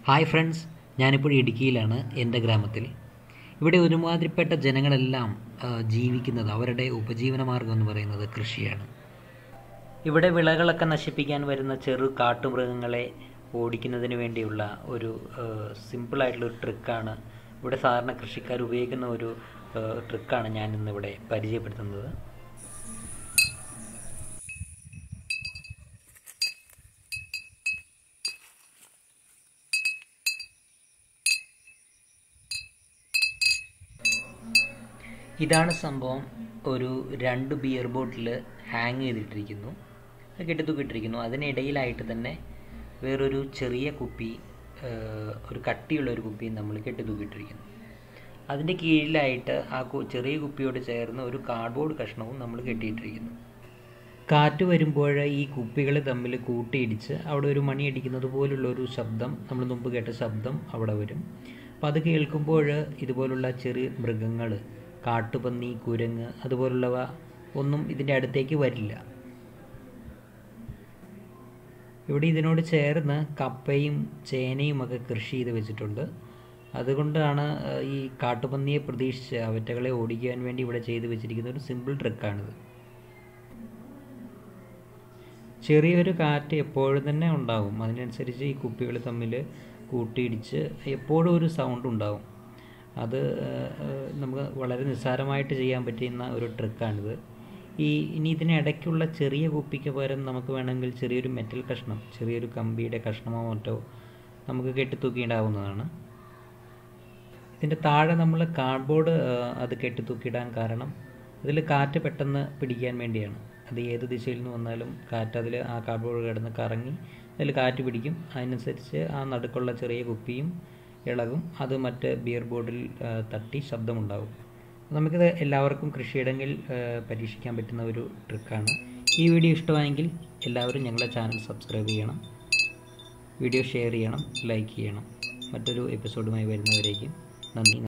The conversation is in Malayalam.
ഹായ് ഫ്രണ്ട്സ് ഞാനിപ്പോൾ ഇടുക്കിയിലാണ് എൻ്റെ ഗ്രാമത്തിൽ ഇവിടെ ഒരുമാതിരിപ്പെട്ട ജനങ്ങളെല്ലാം ആ, ജീവിക്കുന്നത് അവരുടെ ഉപജീവന മാർഗം എന്ന് പറയുന്നത് കൃഷിയാണ് ഇവിടെ വിളകളൊക്കെ നശിപ്പിക്കാൻ വരുന്ന ചെറു കാട്ടുമൃഗങ്ങളെ ഓടിക്കുന്നതിന് വേണ്ടിയുള്ള ഒരു സിമ്പിളായിട്ടുള്ള ഒരു ട്രിക്കാണ് ഇവിടെ സാധാരണ കൃഷിക്കാർ ഉപയോഗിക്കുന്ന ഒരു ആ, ട്രിക്കാണ് ഞാൻ ഇന്നിവിടെ പരിചയപ്പെടുത്തുന്നത് ഇതാണ് സംഭവം ഒരു രണ്ട് ബിയർ ബോട്ടിൽ ഹാങ് ചെയ്തിട്ടിരിക്കുന്നു അത് കെട്ടിത്തൂക്കിയിട്ടിരിക്കുന്നു അതിനിടയിലായിട്ട് തന്നെ വേറൊരു ചെറിയ കുപ്പി ആ, ഒരു കട്ടിയുള്ള ഒരു കുപ്പിയും നമ്മൾ കെട്ടിത്തൂക്കിയിട്ടിരിക്കുന്നു അതിൻ്റെ കീഴിലായിട്ട് ആ കു- ചെറിയ കുപ്പിയോട് ചേർന്ന് ഒരു കാർഡ്ബോർഡ് കഷ്ണവും നമ്മൾ കെട്ടിയിട്ടിരിക്കുന്നു കാറ്റ് വരുമ്പോൾ ഈ കുപ്പികൾ തമ്മിൽ കൂട്ടിയിടിച്ച് അവിടെ ഒരു മണി അടിക്കുന്നത് പോലുള്ള ഒരു ശബ്ദം നമ്മൾ മുമ്പ് കേട്ട ശബ്ദം അവിടെ വരും അപ്പോൾ അത് കേൾക്കുമ്പോൾ ഇതുപോലുള്ള ചെറിയ മൃഗങ്ങൾ കാട്ടുപന്നി കുരങ്ങ് അതുപോലുള്ളവ ഒന്നും ഇതിൻ്റെ അടുത്തേക്ക് വരില്ല ഇവിടെ ഇതിനോട് ചേർന്ന് കപ്പയും ചേനയും ഒക്കെ കൃഷി ചെയ്ത് വെച്ചിട്ടുണ്ട് അതുകൊണ്ടാണ് ഏഹ്, ഈ കാട്ടുപന്നിയെ പ്രതീക്ഷിച്ച് അവറ്റകളെ ഓടിക്കാൻ വേണ്ടി ഇവിടെ ചെയ്ത് വെച്ചിരിക്കുന്ന ഒരു സിമ്പിൾ ട്രിക്കാണിത് ചെറിയൊരു കാറ്റ് എപ്പോഴും തന്നെ ഉണ്ടാകും അതിനനുസരിച്ച് ഈ കുപ്പികൾ തമ്മിൽ കൂട്ടിയിടിച്ച് എപ്പോഴും ഒരു സൗണ്ട് ഉണ്ടാകും അത് ഏഹ്, ഏഹ്, നമുക്ക് വളരെ നിസ്സാരമായിട്ട് ചെയ്യാൻ പറ്റുന്ന ഒരു ട്രിക്കാണിത് ഈ ഇനി ഇതിനിടയ്ക്കുള്ള ചെറിയ കുപ്പിക്ക് പകരം നമുക്ക് വേണമെങ്കിൽ ചെറിയൊരു മെറ്റൽ കഷ്ണം ചെറിയൊരു കമ്പിയുടെ കഷ്ണമോ മറ്റോ നമുക്ക് കെട്ടിത്തൂക്കിയിടാവുന്നതാണ് ഇതിൻ്റെ താഴെ നമ്മൾ കാർഡ്ബോർഡ് അത് കെട്ടിത്തൂക്കിയിടാൻ കാരണം അതിൽ കാറ്റ് പെട്ടെന്ന് പിടിക്കാൻ വേണ്ടിയാണ് അത് ഏത് ദിശയിൽ നിന്ന് വന്നാലും കാറ്റ് അതിൽ ആ കാർഡ്ബോർഡ് കിടന്ന് കറങ്ങി അതിൽ കാറ്റ് പിടിക്കും അതിനനുസരിച്ച് ആ നടുക്കുള്ള ചെറിയ കുപ്പിയും ഇളകും അത് മറ്റ് ബിയർ ബോർഡിൽ ആ, തട്ടി ശബ്ദമുണ്ടാകും നമുക്കിത് എല്ലാവർക്കും കൃഷിയിടങ്ങളിൽ ആ, പരീക്ഷിക്കാൻ പറ്റുന്ന ഒരു ട്രിക്കാണ് ഈ വീഡിയോ ഇഷ്ടമായെങ്കിൽ എല്ലാവരും ഞങ്ങളുടെ ചാനൽ സബ്സ്ക്രൈബ് ചെയ്യണം വീഡിയോ ഷെയർ ചെയ്യണം ലൈക്ക് ചെയ്യണം മറ്റൊരു എപ്പിസോഡുമായി വരുന്നവരേക്കും നന്ദി